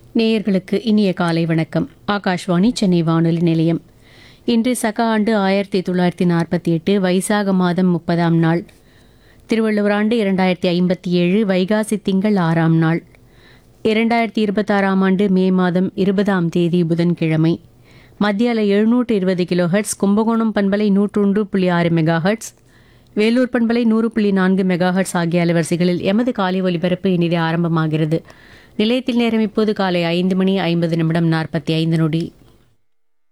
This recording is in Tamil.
நேயர்களுக்கு இனிய காலை வணக்கம் ஆகாஷ்வாணி சென்னை வானொலி நிலையம் இன்று சக ஆண்டு ஆயிரத்தி தொள்ளாயிரத்தி நாற்பத்தி எட்டு வைசாக மாதம் முப்பதாம் நாள் திருவள்ளுவர் ஆண்டு இரண்டாயிரத்தி ஐம்பத்தி ஏழு வைகாசி திங்கள் ஆறாம் நாள் இரண்டாயிரத்தி இருபத்தாறாம் ஆண்டு மே மாதம் இருபதாம் தேதி புதன்கிழமை மத்திய அலை எழுநூற்று இருபது கிலோ ஹெர்ட்ஸ் கும்பகோணம் பண்பலை நூற்றொன்று புள்ளி ஆறு மெகா ஹெர்ட்ஸ் வேலூர் பண்பலை நூறு புள்ளி நான்கு மெகா ஹெர்ட்ஸ் ஆகிய அலைவரிசைகளில் எமது காலை ஒலிபரப்பு இனிதே ஆரம்பமாகிறது நிலையத்தில் நேரம் இப்போது காலை ஐந்து மணி ஐம்பது நிமிடம் நாற்பத்தி ஐந்து நொடி